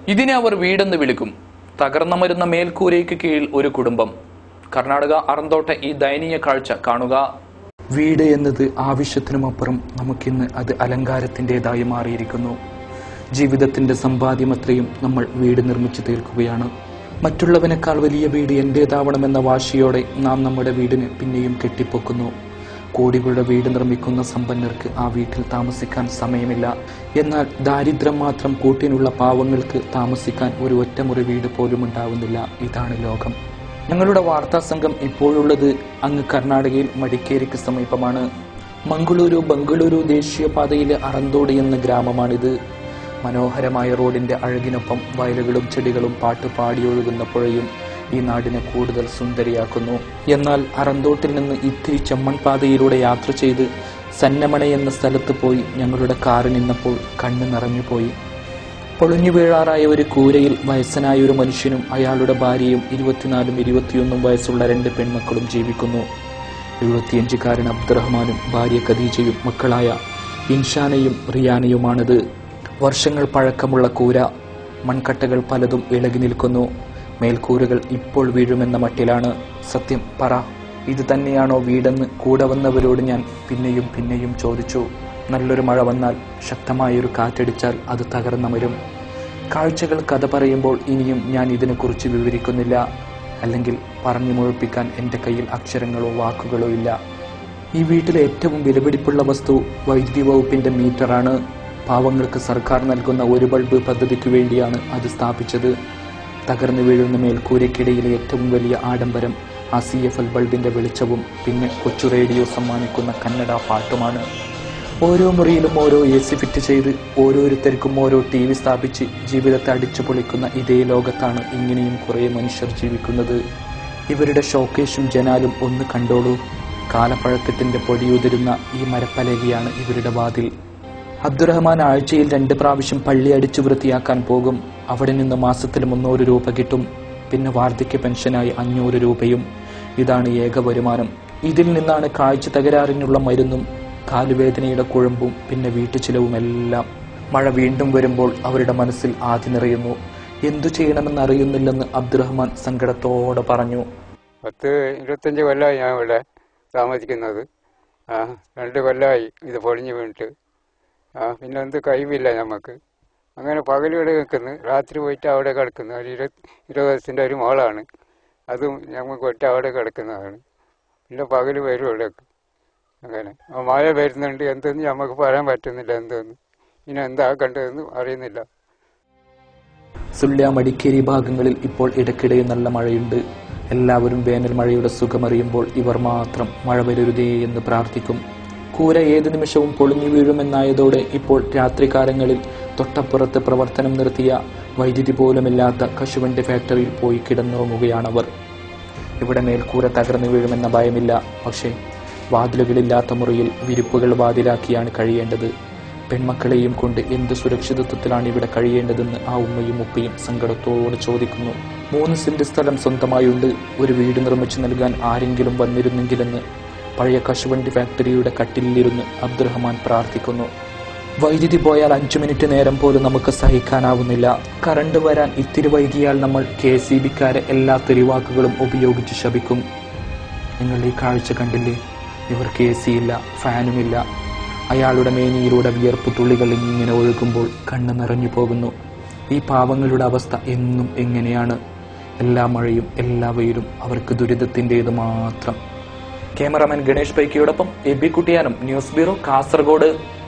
ഇതിനെ അവർ വീടെന്ന് വിളിക്കും തകർന്നമരുന്ന മേൽക്കൂരയ്ക്ക് കീഴിൽ ഒരു കുടുംബം കർണാടക അറന്തോട്ട ഈ ദയനീയ കാഴ്ച കാണുക വീട് എന്നത് ആവശ്യത്തിനുമപ്പുറം നമുക്കിന്ന് അത് അലങ്കാരത്തിൻ്റെതായി മാറിയിരിക്കുന്നു ജീവിതത്തിന്റെ സമ്പാദ്യമത്രയും നമ്മൾ വീട് നിർമ്മിച്ചു തീർക്കുകയാണ് മറ്റുള്ളവനേക്കാൾ വലിയ വീട് എന്റേതാവണമെന്ന വാശിയോടെ നാം നമ്മുടെ വീടിന് പിന്നെയും കെട്ടിപ്പൊക്കുന്നു കോടികളുടെ വീട് നിർമ്മിക്കുന്ന സമ്പന്നർക്ക് ആ വീട്ടിൽ താമസിക്കാൻ സമയമില്ല എന്നാൽ ദാരിദ്ര്യം മാത്രം കൂട്ടിനുള്ള പാവങ്ങൾക്ക് താമസിക്കാൻ ഒരു ഒറ്റമുറി വീട് പോലും ഉണ്ടാവുന്നില്ല ഇതാണ് ലോകം ഞങ്ങളുടെ വാർത്താ സംഘം ഇപ്പോഴുള്ളത് അങ്ങ് കർണാടകയിൽ മടിക്കേരിക്ക് സമീപമാണ് മംഗളൂരു ബംഗളൂരു ദേശീയപാതയിലെ അറന്തോട് എന്ന ഗ്രാമമാണിത് മനോഹരമായ റോഡിന്റെ അഴകിനൊപ്പം വയലുകളും ചെടികളും പാട്ട് പാടിയൊഴുകുന്ന പുഴയും ഈ നാടിനെ കൂടുതൽ സുന്ദരിയാക്കുന്നു എന്നാൽ അറന്തോട്ടിൽ നിന്ന് ഇത്തിരി ചെമ്മൺ പാതയിലൂടെ യാത്ര ചെയ്ത് സന്നമണ എന്ന സ്ഥലത്ത് പോയി ഞങ്ങളുടെ കാറ് നിന്നപ്പോൾ കണ്ണ് നിറഞ്ഞുപോയി പൊളിഞ്ഞു വീഴാറായ ഒരു കൂരയിൽ വയസ്സനായ ഒരു മനുഷ്യനും അയാളുടെ ഭാര്യയും ഇരുപത്തിനാലും ഇരുപത്തിയൊന്നും വയസ്സുള്ള രണ്ട് പെൺമക്കളും ജീവിക്കുന്നു എഴുപത്തിയഞ്ചുകാരൻ അബ്ദുറഹ്മാനും ഭാര്യ ഖദീജയും മക്കളായ ഇൻഷാനയും റിയാനയുമാണിത് വർഷങ്ങൾ പഴക്കമുള്ള കൂര മൺകട്ടകൾ പലതും ഇളകി നിൽക്കുന്നു മേൽക്കൂരകൾ ഇപ്പോൾ വീഴുമെന്ന മട്ടിലാണ് സത്യം പറ ഇത് തന്നെയാണോ വീടെന്ന് കൂടെ വന്നവരോട് ഞാൻ പിന്നെയും പിന്നെയും ചോദിച്ചു നല്ലൊരു മഴ വന്നാൽ ശക്തമായൊരു കാറ്റടിച്ചാൽ അത് തകർന്നമരും കാഴ്ചകൾ കഥ പറയുമ്പോൾ ഇനിയും ഞാൻ ഇതിനെക്കുറിച്ച് വിവരിക്കുന്നില്ല അല്ലെങ്കിൽ പറഞ്ഞു മുഴുപ്പിക്കാൻ എൻ്റെ കയ്യിൽ അക്ഷരങ്ങളോ വാക്കുകളോ ഇല്ല ഈ വീട്ടിലെ ഏറ്റവും വിലപിടിപ്പുള്ള വസ്തു വൈദ്യുതി വകുപ്പിന്റെ മീറ്ററാണ് പാവങ്ങൾക്ക് സർക്കാർ നൽകുന്ന ഒരു ബൾബ് പദ്ധതിക്ക് വേണ്ടിയാണ് അത് സ്ഥാപിച്ചത് തകർന്നു വീഴുന്ന മേൽക്കൂരയ്ക്കിടയിലെ ഏറ്റവും വലിയ ആഡംബരം ആ സി എഫ് എൽ ബൾബിന്റെ വെളിച്ചവും പിന്നെ കൊച്ചു റേഡിയോ സമ്മാനിക്കുന്ന കന്നഡ പാട്ടുമാണ് ഓരോ മുറിയിലും ഓരോ എ സി ഫിറ്റ് ചെയ്ത് ഓരോരുത്തർക്കും ഓരോ ടി വി സ്ഥാപിച്ച് ജീവിതത്തെ അടിച്ചു പൊളിക്കുന്ന ഇതേ ലോകത്താണ് ഇങ്ങനെയും കുറേ മനുഷ്യർ ജീവിക്കുന്നത് ഇവരുടെ ഷോക്കേഷും ജനാലും ഒന്ന് കണ്ടോളൂ കാലപ്പഴക്കത്തിന്റെ പൊടിയുതിരുന്ന ഈ മരപ്പലകയാണ് ഇവരുടെ വാതിൽ അബ്ദുറഹ്മാൻ ആഴ്ചയിൽ രണ്ട് പ്രാവശ്യം പള്ളി അടിച്ചു വൃത്തിയാക്കാൻ പോകും അവിടെ നിന്ന് മാസത്തിൽ മുന്നൂറ് രൂപ കിട്ടും പിന്നെ വാർദ്ധക്യ പെൻഷനായി അഞ്ഞൂറ് രൂപയും ഇതാണ് ഏക വരുമാനം ഇതിൽ നിന്നാണ് കാഴ്ച തകരാറിനുള്ള മരുന്നും കാലുവേദനയുടെ കുഴമ്പും പിന്നെ വീട്ടുചിലവുമെല്ലാം മഴ വീണ്ടും വരുമ്പോൾ അവരുടെ മനസ്സിൽ ആദ്യ നിറയുന്നു എന്തു ചെയ്യണമെന്ന് അറിയുന്നില്ലെന്ന് അബ്ദുറഹ്മാൻ സങ്കടത്തോടെ പറഞ്ഞു പത്ത് ഇരുപത്തഞ്ച് കൊല്ലമായി ഞാൻ ഇവിടെ താമസിക്കുന്നത് ആ രണ്ട് കൊല്ലമായി ഇത് പൊളിഞ്ഞു വീണിട്ട് ആ പിന്നെ എന്ത് കഴിവില്ല നമുക്ക് അങ്ങനെ പകൽ ഇവിടെ നിൽക്കുന്നു രാത്രി പോയിട്ട് അവിടെ കിടക്കുന്നു ഒരു ഇരുപത് ഇരുപത് വയസ്സിൻ്റെ ഒരു മോളാണ് അതും ഞങ്ങൾക്ക് ഒറ്റ അവിടെ കിടക്കുന്നതാണ് പിന്നെ പകൽ വരും ഇവിടേക്ക് അങ്ങനെ ആ മഴ വരുന്നുണ്ട് എന്തെന്ന് നമുക്ക് പറയാൻ പറ്റുന്നില്ല എന്തെന്ന് ഇനി എന്താക്കേണ്ടതെന്ന് അറിയുന്നില്ല സുല്യ മടിക്കേരി ഭാഗങ്ങളിൽ ഇപ്പോൾ ഇടയ്ക്കിടെ നല്ല മഴയുണ്ട് എല്ലാവരും വേനൽ മഴയുടെ സുഖമറിയുമ്പോൾ ഇവർ മാത്രം മഴ വരരുതേ എന്ന് പ്രാർത്ഥിക്കും കൂര ഏത് നിമിഷവും പൊളിഞ്ഞു വീഴുമെന്നായതോടെ ഇപ്പോൾ രാത്രികാലങ്ങളിൽ തൊട്ടപ്പുറത്ത് പ്രവർത്തനം നിർത്തിയ വൈദ്യുതി പോലുമില്ലാത്ത കശുവണ്ടി ഫാക്ടറിയിൽ പോയി കിടന്നുറങ്ങുകയാണവർ ഇവിടെ മേൽക്കൂര തകർന്നു വീഴുമെന്ന ഭയമില്ല പക്ഷേ വാതിലുകളില്ലാത്ത മുറിയിൽ വിരിപ്പുകൾ വാതിലാക്കിയാണ് കഴിയേണ്ടത് പെൺമക്കളെയും കൊണ്ട് എന്ത് സുരക്ഷിതത്വത്തിലാണ് ഇവിടെ കഴിയേണ്ടതെന്ന് ആ ഉമ്മയും ഉപ്പയും സങ്കടത്തോടെ ചോദിക്കുന്നു മൂന്ന് സെന്റ് സ്ഥലം സ്വന്തമായുണ്ട് ഒരു വീട് നിർമ്മിച്ചു നൽകാൻ ആരെങ്കിലും വന്നിരുന്നെങ്കിലെന്ന് പഴയ കശുവണ്ടി ഫാക്ടറിയുടെ കട്ടിലിരുന്ന് അബ്ദുറഹ്മാൻ പ്രാർത്ഥിക്കുന്നു വൈദ്യുതി പോയാൽ അഞ്ചു മിനിറ്റ് നേരം പോലും നമുക്ക് സഹിക്കാനാവുന്നില്ല കറണ്ട് വരാൻ ഇത്തിരി വൈകിയാൽ നമ്മൾ കെ സി ബിക്കാരെ എല്ലാ തെരുവാക്കുകളും ഉപയോഗിച്ച് ശപിക്കും നിങ്ങൾ ഈ കാഴ്ച കണ്ടില്ലേ ഇവർക്ക് എ സി ഇല്ല ഫാനുമില്ല അയാളുടെ മേനിയിലൂടെ വിയർപ്പ് തുള്ളികൾ ഇങ്ങനെ ഒഴുകുമ്പോൾ കണ്ണ് നിറഞ്ഞു പോകുന്നു ഈ പാവങ്ങളുടെ അവസ്ഥ എന്നും എങ്ങനെയാണ് എല്ലാ മഴയും എല്ലാ വെയിലും അവർക്ക് ദുരിതത്തിൻ്റെത് മാത്രം ക്യാമറാമാൻ ഗണേഷ് പൈക്കിയോടൊപ്പം എബി കുട്ടിയാനും ന്യൂസ് ബ്യൂറോ കാസർഗോഡ്